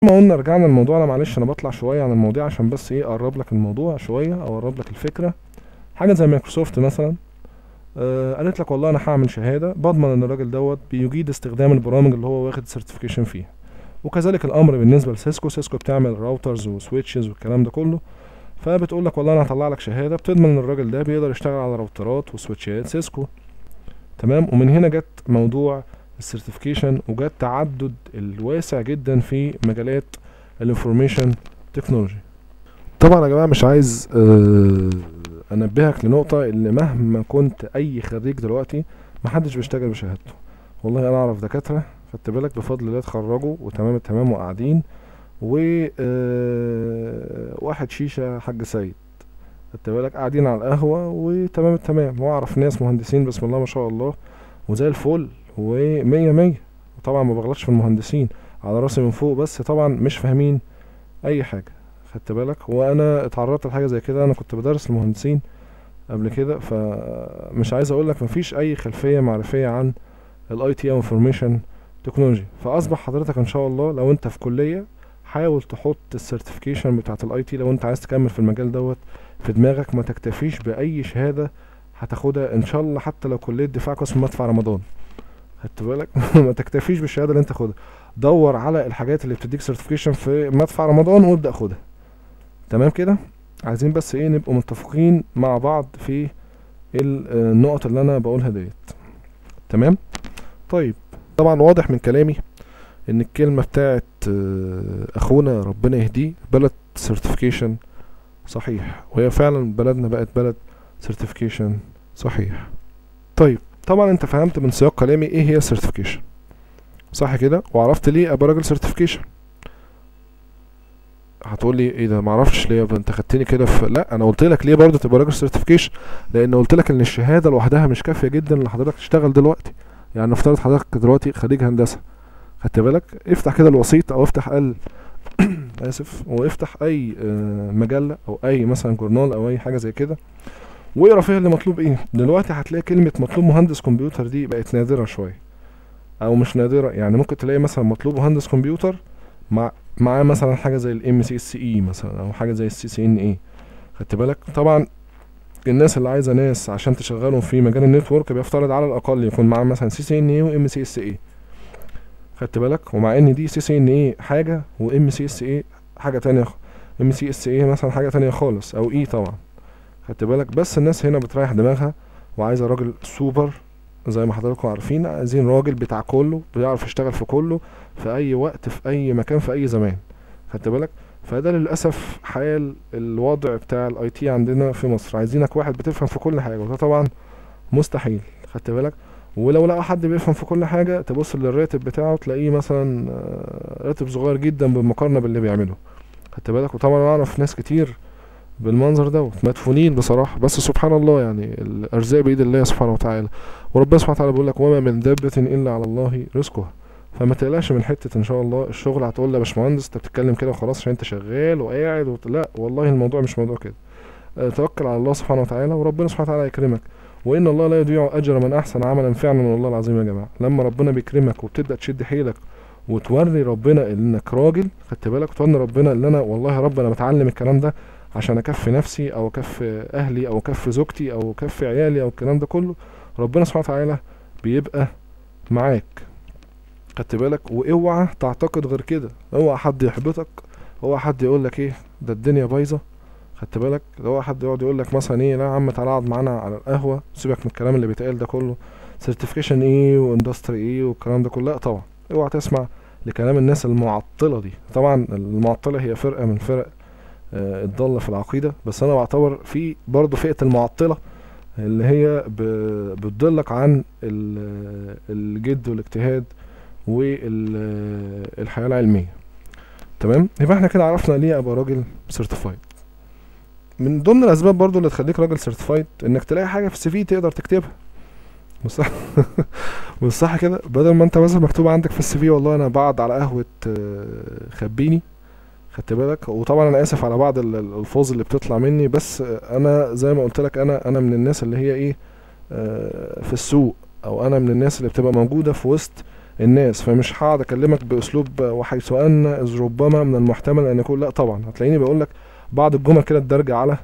ما قلنا رجعنا الموضوع انا معلش انا بطلع شويه عن المواضيع عشان بس ايه اقرب لك الموضوع شويه او اقرب لك الفكره حاجه زي مايكروسوفت مثلا آه قالت لك والله انا هعمل شهاده بضمن ان الراجل دوت بيجيد استخدام البرامج اللي هو واخد سيرتيفيكيشن فيها وكذلك الامر بالنسبه لسيسكو سيسكو بتعمل راوترز وسويتشز والكلام ده كله فبتقول لك والله انا هطلع لك شهاده بتضمن ان الراجل ده بيقدر يشتغل على راوترات وسويتشات سيسكو تمام ومن هنا جت موضوع السيرتيفيكيشن وجت تعدد الواسع جدا في مجالات الانفورميشن تكنولوجي طبعا يا جماعه مش عايز آه انبهك لنقطه ان مهما كنت اي خريج دلوقتي محدش بيشتغل بشهادته والله انا اعرف دكاتره خدت بالك بفضل الله اتخرجوا وتمام التمام وقاعدين و آه، واحد شيشه حاج سيد خدت بالك قاعدين على القهوه وتمام التمام واعرف ناس مهندسين بسم الله ما شاء الله وزي الفل ومية مية وطبعا ما بغلطش في المهندسين على راسي من فوق بس طبعا مش فاهمين اي حاجه خدت بالك وانا اتعرضت لحاجه زي كده انا كنت بدرس المهندسين قبل كده فمش عايز اقول لك مفيش اي خلفيه معرفيه عن الاي تي او انفورميشن تكنولوجي فاصبح حضرتك ان شاء الله لو انت في كليه حاول تحط السيرتيفيكيشن بتاعت الاي تي لو انت عايز تكمل في المجال دوت في دماغك ما تكتفيش باي شهاده هتاخدها ان شاء الله حتى لو كليه دفاع قسم مدفع رمضان خدت بالك ما تكتفيش بالشهاده اللي انت خدها دور على الحاجات اللي بتديك سيرتيفيكيشن في مدفع رمضان وابدا خدها تمام كده عايزين بس ايه نبقوا متفقين مع بعض في ال- آه، النقط اللي انا بقولها ديت تمام طيب طبعا واضح من كلامي ان الكلمه بتاعت آه، اخونا ربنا يهديه بلد سيرتيفيكيشن صحيح وهي فعلا بلدنا بقت بلد سيرتيفيكيشن صحيح طيب طبعا انت فهمت من سياق كلامي ايه هي السيرتيفيكيشن صح كده وعرفت ليه ابقى راجل سيرتيفيكيشن هتقول لي ايه ده معرفش ليه يابا انت خدتني كده في لا انا قلت لك ليه برضه تبقى راجل سيرتيفيكيشن لان قلت لك ان الشهاده لوحدها مش كافيه جدا لحضرتك تشتغل دلوقتي يعني نفترض حضرتك دلوقتي خريج هندسه خدت بالك افتح كده الوسيط او افتح ال اسف وافتح اي آه، مجله او اي مثلا جورنال او اي حاجه زي كده واقرا فيها اللي مطلوب ايه دلوقتي هتلاقي كلمه مطلوب مهندس كمبيوتر دي بقت نادره شويه او مش نادره يعني ممكن تلاقي مثلا مطلوب مهندس كمبيوتر مع معاه مثلا حاجه زي الام سي اس اي مثلا او حاجه زي السي سي ان اي خدت بالك طبعا الناس اللي عايزه ناس عشان تشغلهم في مجال النتورك بيفترض على الاقل يكون معاه مثلا سي سي ان اي وام سي اس اي خدت بالك ومع ان دي سي سي ان اي حاجه وام سي اس اي حاجه تانية ام سي اس اي مثلا حاجه تانية خالص او اي طبعا خدت بالك بس الناس هنا بتريح دماغها وعايزه راجل سوبر زي ما حضراتكم عارفين عايزين راجل بتاع كله بيعرف يشتغل في كله في اي وقت في اي مكان في اي زمان خدت بالك فده للاسف حال الوضع بتاع الاي تي عندنا في مصر عايزينك واحد بتفهم في كل حاجه وده طبعا مستحيل خدت بالك ولو لقى حد بيفهم في كل حاجه تبص للراتب بتاعه تلاقيه مثلا آه، راتب صغير جدا بالمقارنه باللي بيعمله خدت بالك وطبعا انا اعرف ناس كتير بالمنظر دوت مدفونين بصراحه بس سبحان الله يعني الارزاق بايد الله سبحانه وتعالى وربنا سبحانه وتعالى بيقول لك وما من دابه الا على الله رزقها فما تقلقش من حته ان شاء الله الشغل هتقول لي يا باشمهندس انت بتتكلم كده وخلاص عشان انت شغال وقاعد وت... لا والله الموضوع مش موضوع كده آه، توكل على الله سبحانه وتعالى وربنا سبحانه وتعالى يكرمك وان الله لا يضيع اجر من احسن عملا فعلا والله العظيم يا جماعه لما ربنا بيكرمك وبتبدا تشد حيلك وتوري ربنا انك راجل خدت بالك وتوري ربنا ان انا والله يا رب انا بتعلم الكلام ده عشان اكفي نفسي او اكفي اهلي او اكفي زوجتي او اكفي عيالي او الكلام ده كله ربنا سبحانه وتعالى بيبقى معاك خدت بالك واوعى تعتقد غير كده اوعى حد يحبطك اوعى حد يقول لك ايه ده الدنيا بايظه خدت بالك اوعى حد يقعد يقول لك مثلا ايه لا يا عم تعالى اقعد معانا على القهوه سيبك من الكلام اللي بيتقال ده كله سيرتيفيكيشن ايه واندستري ايه والكلام ده كله لا طبعا اوعى تسمع لكلام الناس المعطله دي طبعا المعطله هي فرقه من فرق آه، الضاله في العقيده بس انا بعتبر في برضه فئه المعطله اللي هي ب- بتضلك عن ال- الجد والاجتهاد والحياه العلميه تمام يبقى احنا كده عرفنا ليه ابقى راجل سيرتيفايد من ضمن الاسباب برضو اللي تخليك راجل سيرتيفايد انك تلاقي حاجه في السي في تقدر تكتبها مش صح مش صح كده بدل ما انت مثلا مكتوب عندك في السي في والله انا بقعد على قهوه آه، خبيني خدت بالك وطبعا انا اسف على بعض ال- الالفاظ اللي بتطلع مني بس آه، انا زي ما قلت لك انا انا من الناس اللي هي ايه آه، في السوق او انا من الناس اللي بتبقى موجوده في وسط الناس فمش هقعد اكلمك باسلوب وحيث ان إذ ربما من المحتمل ان يكون لا طبعا هتلاقيني بقول لك بعض الجمل كده الدرجة على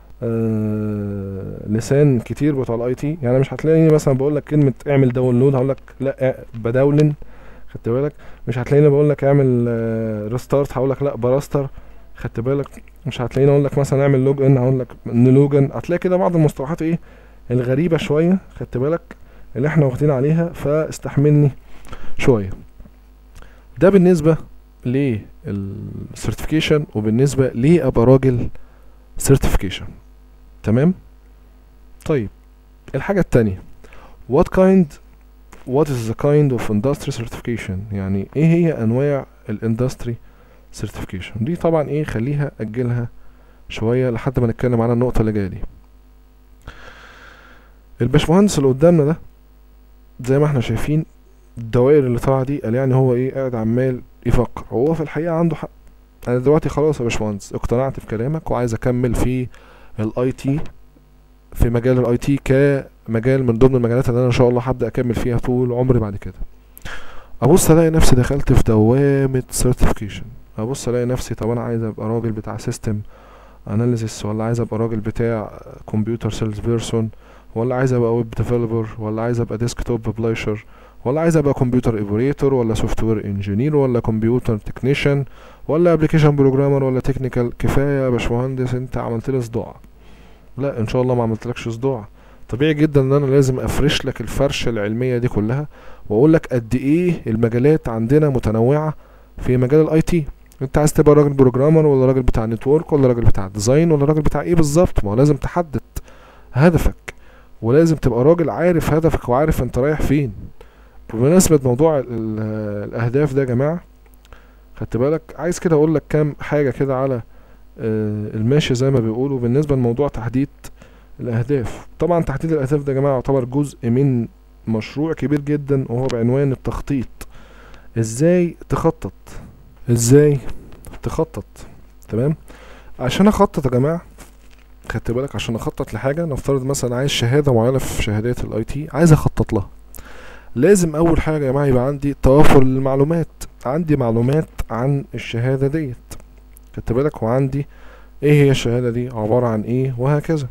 آه لسان كتير بتوع الاي تي يعني مش هتلاقيني مثلا بقول لك كلمه اعمل داونلود هقول لك لا آه، بداولن خدت بالك مش هتلاقيني بقول لك اعمل ريستارت هقول لك لا براستر خدت بالك مش هتلاقيني اقول لك مثلا اعمل لوج ان هقول لك نلوجن هتلاقي كده بعض المصطلحات ايه الغريبه شويه خدت بالك اللي احنا واخدين عليها فاستحملني شويه ده بالنسبه للسيرتيفيكيشن وبالنسبه ليه ابقى راجل سيرتيفيكيشن تمام طيب الحاجه التانية what kind what is the kind of industry certification يعني ايه هي انواع الاندستري certification دي طبعا ايه خليها اجلها شويه لحد ما نتكلم على النقطه اللي جايه دي الباشمهندس اللي قدامنا ده زي ما احنا شايفين الدوائر اللي طالعه دي قال يعني هو ايه قاعد عمال يفكر هو في الحقيقه عنده حق انا دلوقتي خلاص يا باشمهندس اقتنعت بكلامك وعايز اكمل في الاي تي في مجال الاي تي كمجال من ضمن المجالات اللي انا ان شاء الله هبدا اكمل فيها طول عمري بعد كده ابص الاقي نفسي دخلت في دوامه سيرتيفيكيشن ابص الاقي نفسي طب انا عايز ابقى راجل بتاع سيستم اناليسيس ولا عايز ابقى راجل بتاع كمبيوتر سيلز بيرسون ولا عايز ابقى ويب ديفلوبر ولا عايز ابقى ديسكتوب ببلايشر ولا عايز ابقى كمبيوتر اوبريتور ولا سوفت وير انجينير ولا كمبيوتر تكنيشن ولا ابلكيشن بروجرامر ولا تكنيكال كفايه يا باشمهندس انت عملت لي صداع لا ان شاء الله ما عملتلكش صداع طبيعي جدا ان انا لازم افرش لك الفرشه العلميه دي كلها واقول لك قد ايه المجالات عندنا متنوعه في مجال الاي تي انت عايز تبقى راجل بروجرامر ولا راجل بتاع نتورك ولا راجل بتاع ديزاين ولا راجل بتاع ايه بالظبط ما هو لازم تحدد هدفك ولازم تبقى راجل عارف هدفك وعارف انت رايح فين بمناسبة موضوع ال- ال- الاهداف ده يا جماعة خدت بالك عايز كده اقول لك كام حاجة كده على آه، الماشي زي ما بيقولوا بالنسبة لموضوع تحديد الاهداف طبعا تحديد الاهداف ده يا جماعة يعتبر جزء من مشروع كبير جدا وهو بعنوان التخطيط ازاي تخطط ازاي تخطط تمام عشان اخطط يا جماعه خدت بالك عشان اخطط لحاجه نفترض مثلا عايز شهاده معينه في شهادات الاي تي عايز اخطط لها لازم اول حاجه يا جماعه يبقى عندي توافر للمعلومات عندي معلومات عن الشهاده ديت خدت بالك وعندي ايه هي الشهاده دي عباره عن ايه وهكذا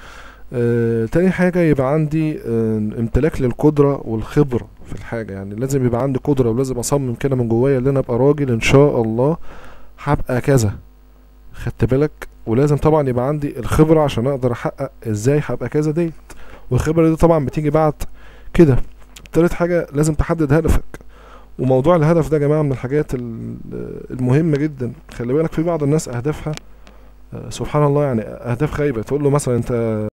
آه، تاني حاجة يبقى عندي آه، امتلاك للقدرة والخبرة في الحاجة يعني لازم يبقى عندي قدرة ولازم أصمم كده من جوايا إن أنا أبقى راجل إن شاء الله هبقى كذا خدت بالك ولازم طبعا يبقى عندي الخبرة عشان أقدر أحقق إزاي هبقى كذا ديت والخبرة دي طبعا بتيجي بعد كده تالت حاجة لازم تحدد هدفك وموضوع الهدف ده يا جماعة من الحاجات ال- المهمة جدا خلي بالك في بعض الناس أهدافها آه، سبحان الله يعني أهداف خايبة تقول له مثلا أنت